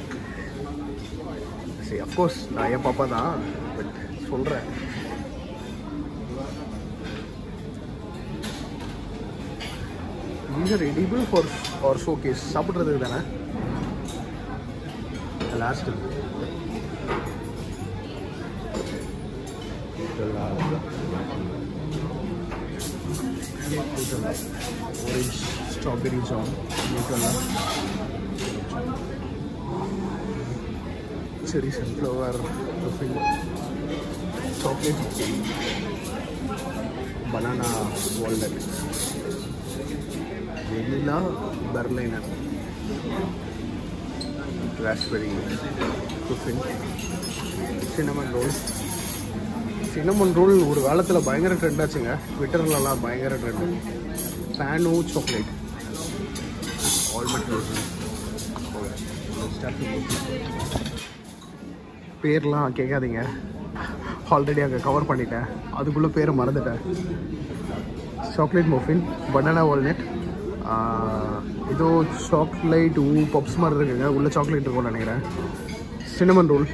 சரி அஃப்கோர்ஸ் நான் என் பாப்பா தான் பட் சொல்கிறேன் these are edible for or showcase சாப்பிட்றதுக்கு தானே last orange strawberry jam Nutella cherry sunflower topping chocolate banana walnut vanilla berliner raspberry puffin cinnamon roll cinnamon roll ஒரு காலத்தில் பயங்கர ட்ரெண்ட் ஆச்சுங்க ட்விட்டர்லலாம் பயங்கர ட்ரெண்டு பேனு சாக்லேட் ஆல்மண்ட் ரோல் பேர்லாம் கேட்காதீங்க ஆல்ரெடி அங்கே கவர் பண்ணிட்டேன் அதுக்குள்ளே பேரை மறந்துட்டேன் சாக்லேட் மஃபின் பனானா வால்நட் ஏதோ சாக்லேட் ஊ பப்ஸ் மாதிரி இருக்குங்க உள்ள சாக்லேட் இருக்கும்னு நினைக்கிறேன் சின்னமன் ரோல்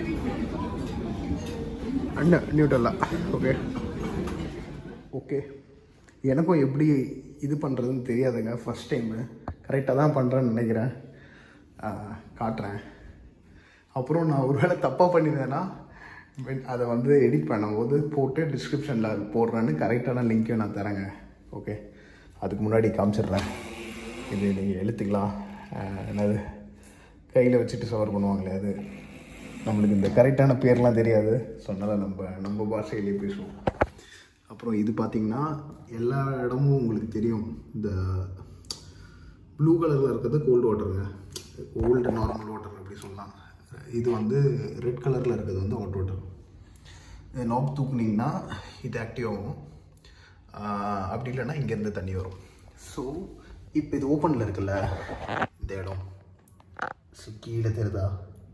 அண்ணா நியூட்டல்லா ஓகே ஓகே எனக்கும் எப்படி இது பண்ணுறதுன்னு தெரியாதுங்க ஃபஸ்ட் டைமு கரெக்டாக தான் பண்ணுறேன்னு நினைக்கிறேன் ஆ, காட்டுறேன் அப்புறம் நான் ஒரு வேளை தப்பாக பண்ணியிருந்தேன்னா when- அதை வந்து எடிட் பண்ணும்போது போட்டு டிஸ்கிரிப்ஷனில் போடுறேன்னு கரெக்டான லிங்க்கையும் நான் தரேங்க ஓகே அதுக்கு முன்னாடி காமிச்சிடுறேன் இது நீங்கள் எழுத்துக்கலாம் ஆ, என்னது கையில் வச்சுட்டு சவர் பண்ணுவாங்களே அது நம்மளுக்கு இந்த கரெக்டான பேர்லாம் தெரியாது ஸோ அதனால் நம்ம நம்ம பாஷையிலேயே பேசுவோம் அப்புறம் இது பார்த்திங்கன்னா எல்லா இடமும் உங்களுக்கு தெரியும் இந்த ப்ளூ கலரில் இருக்கிறது கோல்டு வாட்டருங்க ஓல்டு நார்மல் வாட்டர் அப்படி சொல்லலாம் இது வந்து ரெட் கலரில் இருக்கிறது வந்து ஹாட் வாட்டர் இந்த நாப் தூக்குனீங்கன்னா இது ஆக்டிவ் ஆகும் ஆஹ் அப்படி இல்லைன்னா இங்கேருந்து தண்ணி வரும் ஸோ இப்போ இது ஓப்பனில் இருக்குல்ல இந்த இடம் ஸோ கீழே தெரியுதா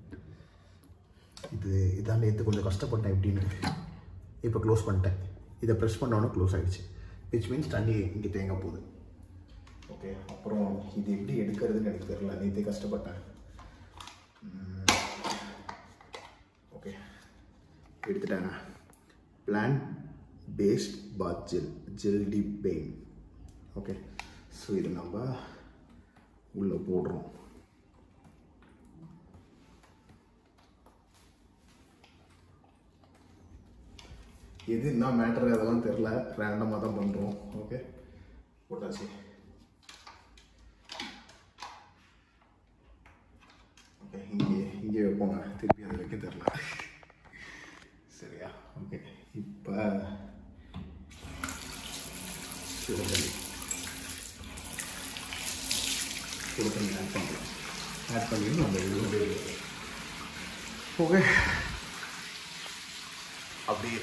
இது இதான் நேற்று கொஞ்சம் கஷ்டப்பட்டேன் எப்படின்னு இப்போ க்ளோஸ் பண்ணிட்டேன் இதை ப்ரெஸ் பண்ணோன்னே க்ளோஸ் ஆகிடுச்சு விச் மீன்ஸ் தண்ணி இங்கே தேங்க போகுது ஓகே அப்புறம் இது எப்படி எடுக்கிறதுன்னு எனக்கு தெரியல நேற்று கஷ்டப்பட்டேன் ஓகே எடுத்துட்டாங்க plan paste bath gel gel deep pain okay so இது நம்ம உள்ளே போடுறோம் எது என்ன மேட்டர் அதெல்லாம் தெரில ரேண்டமாக தான் பண்ணுறோம் ஓகே போட்டாச்சு ஓகே இங்கே இங்கே வைப்போங்க திருப்பி அதை வைக்க தெரில சரியா ஓகே இப்போ சுடுதண்ணி சுடுதண்ணி ஆட் பண்ணலாம் ஆட் பண்ணி நம்ம இது ஓகே அப்படியே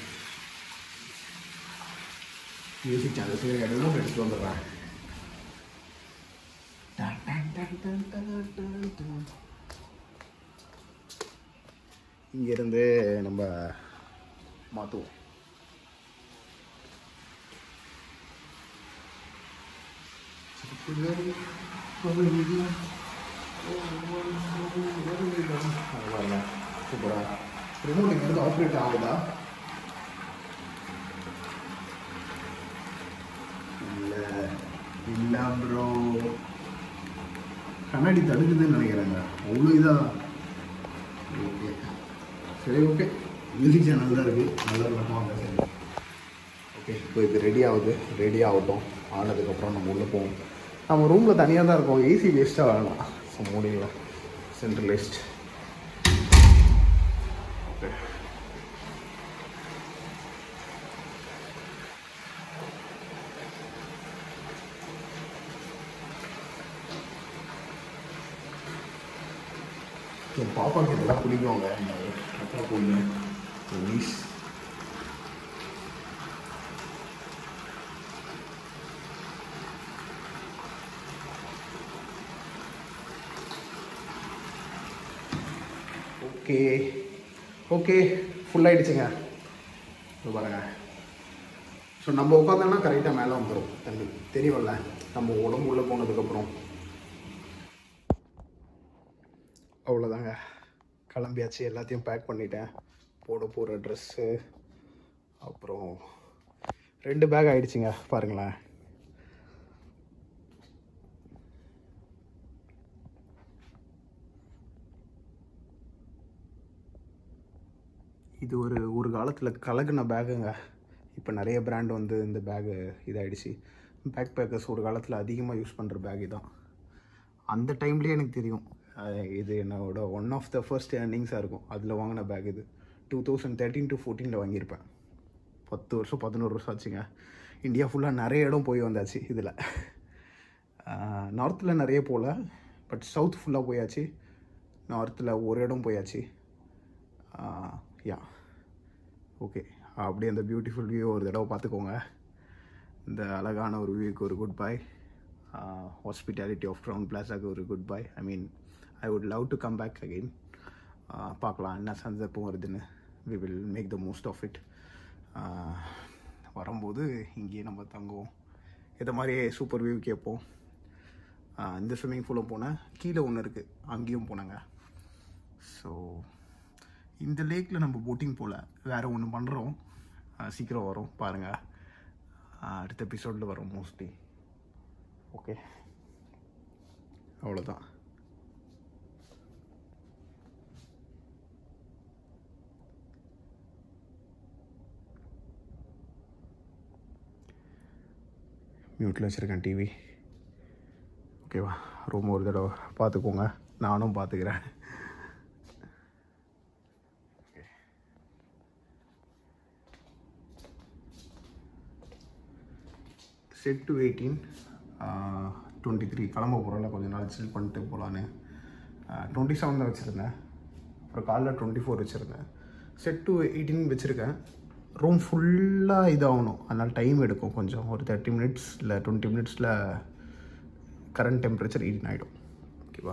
மியூசிக் சேனல்ஸ் எதுவும் எடுத்துட்டு வந்துடுறேன் இங்கேருந்து நம்ம மாற்றுவோம் சூப்பரா ரிமோட் இங்கேருந்து ஆப்ரேட் ஆகுதா இல்லை இல்லை ப்ரோ கண்ணாடி தடுக்குதுன்னு நினைக்கிறேங்க அவ்வளோ இதாக ஓகே சரி ஓகே மியூசிக் சேனல் தான் இருக்குது நல்லா இருக்கும் சரி ஓகே இப்போ இது ரெடி ஆகுது ரெடி ஆகட்டும் ஆனதுக்கப்புறம் நம்ம உள்ளே போவோம் நம்ம ரூமில் தனியாக தான் இருக்கோம் ஏசி வேஸ்ட்டாக வேணாம் ஸோ முடியல சென்ட்ரலைஸ்ட் ஓகே என் பாப்பாக்கு இதெல்லாம் பிடிக்குங்க அப்பா பொண்ணு ப்ளீஸ் ஓகே ஓகே ஃபுல் ஆயிடுச்சுங்க இது பாருங்க ஸோ நம்ம உட்காந்தோம்னா கரெக்டாக மேலே வந்துடும் தண்ணி தெரியும்ல நம்ம உடம்பு உள்ளே போனதுக்கப்புறம் அவ்வளோதாங்க கிளம்பியாச்சு எல்லாத்தையும் பேக் பண்ணிட்டேன் போட போகிற ட்ரெஸ்ஸு அப்புறம் ரெண்டு பேக் ஆயிடுச்சுங்க பாருங்களேன் இது ஒரு ஒரு காலத்தில் கலகுன பேக்குங்க இப்போ நிறைய பிராண்ட் வந்து இந்த பேகு இதாகிடுச்சு பேக் பேக்கர்ஸ் ஒரு காலத்தில் அதிகமாக யூஸ் பண்ணுற பேக் இதான் அந்த டைம்லேயே எனக்கு தெரியும் அஹ் இது என்னோட ஒன் ஆஃப் த ஃபர்ஸ்ட் ஏர்னிங்ஸாக இருக்கும் அதில் வாங்கின பேக் இது டூ தௌசண்ட் தேர்ட்டீன் டு ஃபோர்டீனில் வாங்கியிருப்பேன் பத்து வருஷம் பதினோரு வருஷம் ஆச்சுங்க இந்தியா ஃபுல்லாக நிறைய இடம் போய் வந்தாச்சு இதில் நார்த்தில் நிறைய போகல பட் சவுத் ஃபுல்லாக போயாச்சு நார்த்தில் ஒரு இடம் போயாச்சு யா ஓகே அப்படியே அந்த பியூட்டிஃபுல் வியூ ஒரு தடவை பார்த்துக்கோங்க இந்த அழகான ஒரு வியூக்கு ஒரு good bye hospitality of crown பிளாஸாக்கு ஒரு good bye I mean I would love to come back again பார்க்கலாம் என்ன சந்தர்ப்பம் வருதுன்னு we will make the most of it வரும்போது இங்கேயே நம்ம தங்குவோம் இதை மாதிரியே சூப்பர் வியூ கேட்போம் ஆஹ் இந்த ஸ்விம்மிங் பூலும் போனேன் கீழே ஒன்று இருக்குது அங்கேயும் போனாங்க ஸோ இந்த லேக்கில் நம்ம போட்டிங் போகல வேறு ஒன்று பண்ணுறோம் சீக்கிரம் வரும் பாருங்கள் அடுத்த எபிசோடில் வரும் மோஸ்ட்லி ஓகே அவ்வளோதான் மியூட்டில் வச்சுருக்கேன் டிவி ஓகேவா ரூம் ஒரு தடவை பார்த்துக்கோங்க நானும் பார்த்துக்கிறேன் set to eighteen twenty three கிளம்ப போகிறோம்ல கொஞ்ச நாள் சில் பண்ணிட்டு போகலான்னு டுவெண்ட்டி செவன் தான் வச்சுருந்தேன் அப்புறம் காலைல டுவெண்ட்டி ஃபோர் வச்சுருந்தேன் செட் டு எயிட்டீன் வச்சுருக்கேன் ரூம் ஃபுல்லாக இதாகணும் அதனால் டைம் எடுக்கும் கொஞ்சம் ஒரு தேர்ட்டி மினிட்ஸ் இல்லை டுவெண்ட்டி மினிட்ஸில் கரண்ட் டெம்பரேச்சர் எயிட்டீன் ஆகிடும் ஓகேவா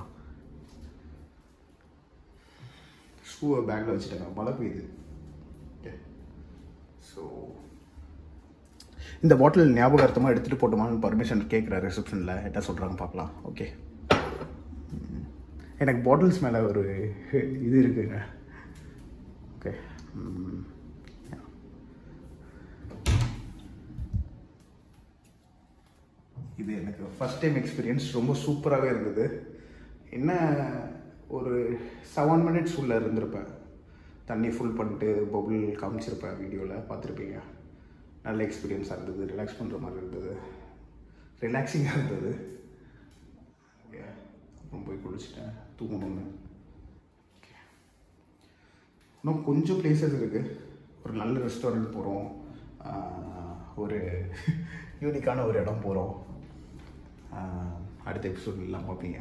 ஷூவை பேக்கில் வச்சுட்டேங்க மழை பெய்யுது ஓகே ஸோ இந்த பாட்டில் ஞாபகார்த்தமாக எடுத்துகிட்டு போட்டோமான்னு பர்மிஷன் கேட்குற ரிசப்ஷனில் என்ன சொல்கிறாங்க பார்க்கலாம் ஓகே ம். எனக்கு பாட்டில்ஸ் மேலே ஒரு இது இருக்குங்க ஓகே ம். இது எனக்கு ஃபஸ்ட் டைம் எக்ஸ்பீரியன்ஸ் ரொம்ப சூப்பராகவே இருந்தது என்ன ஒரு செவன் மினிட்ஸ் உள்ளே இருந்திருப்பேன் தண்ணி ஃபுல் பண்ணிட்டு பபுள் காமிச்சிருப்பேன் வீடியோவில் பார்த்துருப்பீங்க நல்ல எக்ஸ்பீரியன்ஸாக இருந்தது ரிலாக்ஸ் பண்ணுற மாதிரி இருந்தது ரிலாக்ஸிங்காக இருந்தது ஓகே அப்புறம் போய் குளிச்சுட்டேன் தூங்கணும்னு ஓகே இன்னும் கொஞ்சம் பிளேசஸ் இருக்குது ஒரு நல்ல ரெஸ்டாரண்ட் போகிறோம் ஒரு யூனிக்கான ஒரு இடம் போகிறோம் அடுத்த எபிசோட் எல்லாம் பார்ப்பீங்க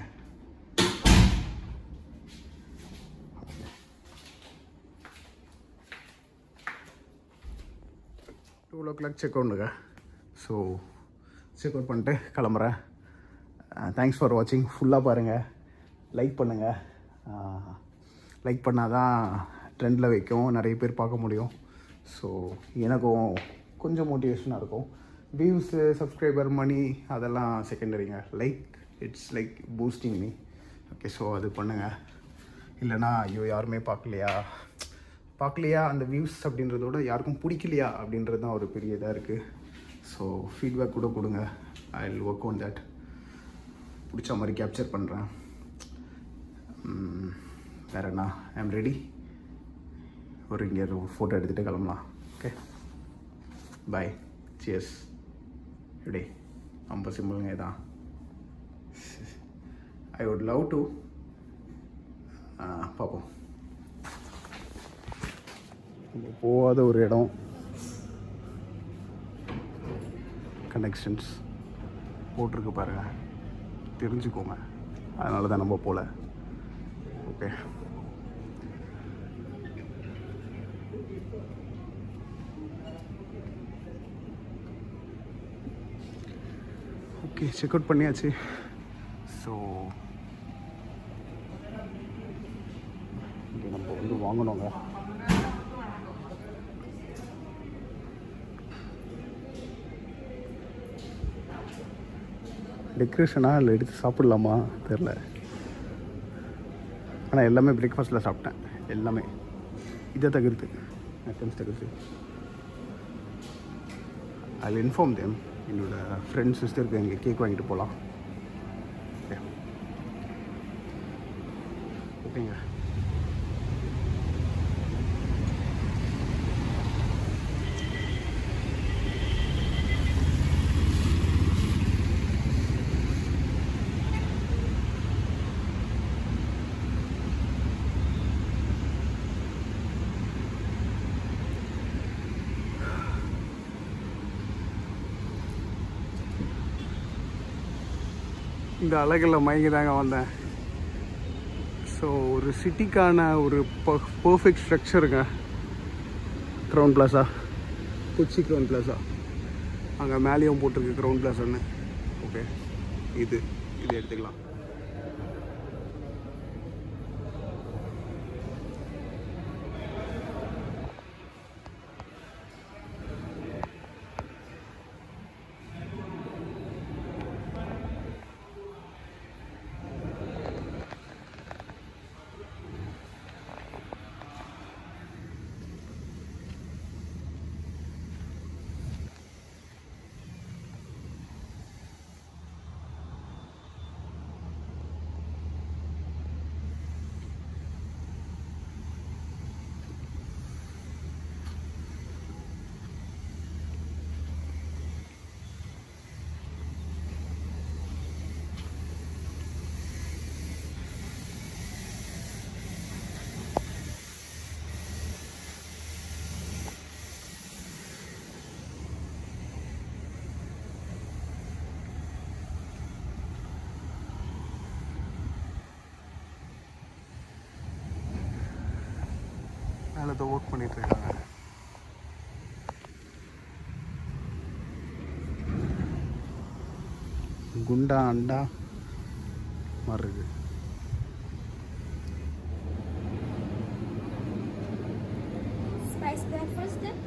டூ ஓ கிளாக் செக் அவுட்டுங்க ஸோ செக் அவுட் பண்ணிட்டு கிளம்புறேன் தேங்க்ஸ் ஃபார் வாட்சிங் ஃபுல்லாக பாருங்கள் லைக் பண்ணுங்கள் லைக் பண்ணால் தான் ட்ரெண்டில் வைக்கும் நிறைய பேர் பார்க்க முடியும் ஸோ எனக்கும் கொஞ்சம் மோட்டிவேஷனாக இருக்கும் வியூஸு சப்ஸ்கிரைபர் மணி அதெல்லாம் செகண்டரிங்க like it's like boosting me okay so அது பண்ணுங்கள் இல்லைனா ஐயோ யாருமே பார்க்கலையா பார்க்கலையா அந்த வியூஸ் அப்படின்றதோட யாருக்கும் பிடிக்கலையா அப்படின்றது தான் ஒரு பெரிய இதாக இருக்குது ஸோ ஃபீட்பேக் கூட கொடுங்க I will work on that பிடிச்ச மாதிரி கேப்சர் பண்ணுறேன் வேற என்ன ஐ எம் ரெடி ஒரு இங்கே ஒரு ஃபோட்டோ எடுத்துகிட்டு கிளம்பலாம் ஓகே பாய் சியர்ஸ் எப்படி ரொம்ப சிம்பிளுங்க இதான் ஐ வுட் லவ் டு பார்ப்போம் நம்ம போகாத ஒரு இடம் கனெக்ஷன்ஸ் போட்டிருக்கு பாருங்க தெரிஞ்சுக்கோங்க அதனால தான் நம்ம போகல ஓகே ஓகே செக் அவுட் பண்ணியாச்சு ஸோ இங்கே நம்ம வந்து வாங்கணுங்க டெக்கரேஷனா இல்லை எடுத்து சாப்பிடலாமா தெரில ஆனால் எல்லாமே பிரேக்ஃபாஸ்ட்டில் சாப்பிட்டேன் எல்லாமே இதை தவிர்த்து ஐட்டம்ஸ் தவிர்த்து அதில் இன்ஃபார்ம் தேம் என்னோட ஃப்ரெண்ட் சிஸ்டருக்கு இங்கே கேக் வாங்கிட்டு போகலாம் ஓகே ஓகேங்க இந்த அழகில் மயங்கி தாங்க வந்தேன் ஸோ ஒரு சிட்டிக்கான ஒரு பர்ஃபெக்ட் ஸ்ட்ரக்சருங்க crown plaza Kochi crown plaza அங்கே மேலேயும் போட்டிருக்கு க்ரௌன் பிளாஸான்னு ஓகே இது இது எடுத்துக்கலாம் மேலே தான் ஒர்க் பண்ணிட்டு இருக்காங்க குண்டா அண்டா மாதிரி இருக்கு Spice breakfast then?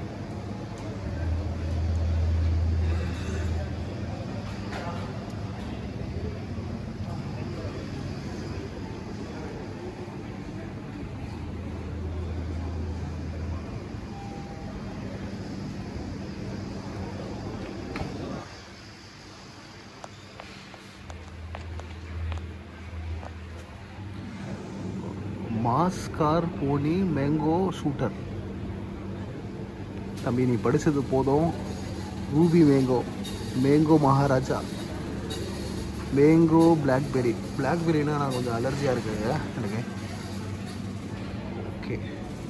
Mascarpone mango shooter தம்பி நீ படித்தது போதும் ruby mango mango Maharaja mango blackberry பிளாக்பெரினா நான் கொஞ்சம் அலர்ஜியாக இருக்குங்க எனக்கு ஓகே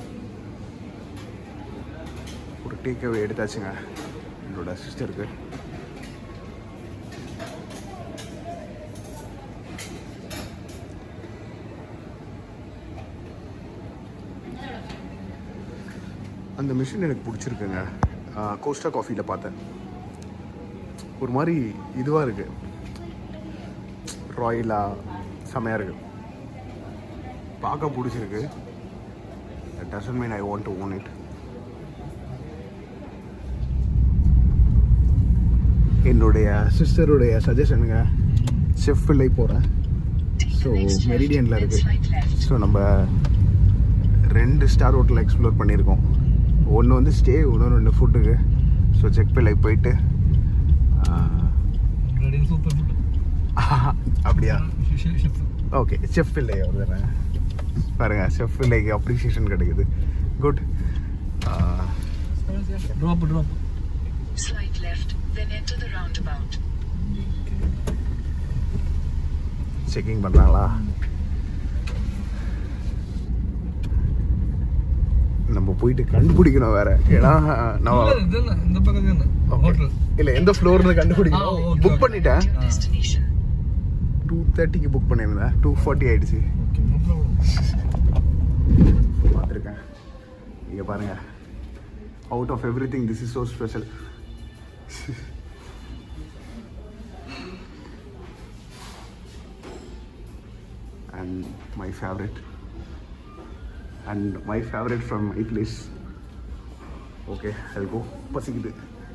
ஒரு டேக்அவே எடுத்தாச்சுங்க என்னோட சிஸ்டருக்கு அந்த மிஷின் எனக்கு பிடிச்சிருக்குங்க கோஸ்டா காஃபியில் பார்த்தேன் ஒரு மாதிரி இதுவாக இருக்குது ராயலாக செமையாக இருக்குது பார்க்க பிடிச்சிருக்கு doesn't mean I want to own it என்னுடைய சிஸ்டருடைய சஜஷனுங்க செஃப் பிள்ளை போகிறேன் ஸோ மெரிடியனில் இருக்குது ஸோ நம்ம ரெண்டு ஸ்டார் ஹோட்டல் எக்ஸ்ப்ளோர் பண்ணியிருக்கோம் ஒன்று வந்து ஸ்டே இன்னொன்று ரெண்டு ஃபுட்டுக்கு ஸோ செக் பிள்ளை போயிட்டு സൂപ്പർ ഫുഡ് அப்படியா ഷെഫ് ஓகே செஃப் பிள்ளை அவர் தானே பாருங்க செஃப் பிள்ளைக்கு அப்ரிசியேஷன் கிடைக்குது good drop drop Slight left, then enter the roundabout. Checking பண்ணுறாங்களா நம்ம போயிட்டு கண்டுபிடிக்கணும் வேற ஏன்னா நான் ഇതന്നെ എന്താ പക്കത്ത് തന്നെ ഹോട്ടൽ இல்லை எந்த ஃப்ளோர்னு ஆ, கண்டுபிடிக்கணும் okay, புக் okay. பண்ணிட்டேன் Your destination. டூ தேர்ட்டிக்கு புக் பண்ணியிருந்தேன் டூ ஃபார்ட்டி ஆயிடுச்சு ഓക്കെ നോ പ്രോബ്ലം பார்த்துருக்கேன் இங்கே பாருங்க out of everything this is so special and my favourite and my favourite from my place okay அது கோ பசிக்குது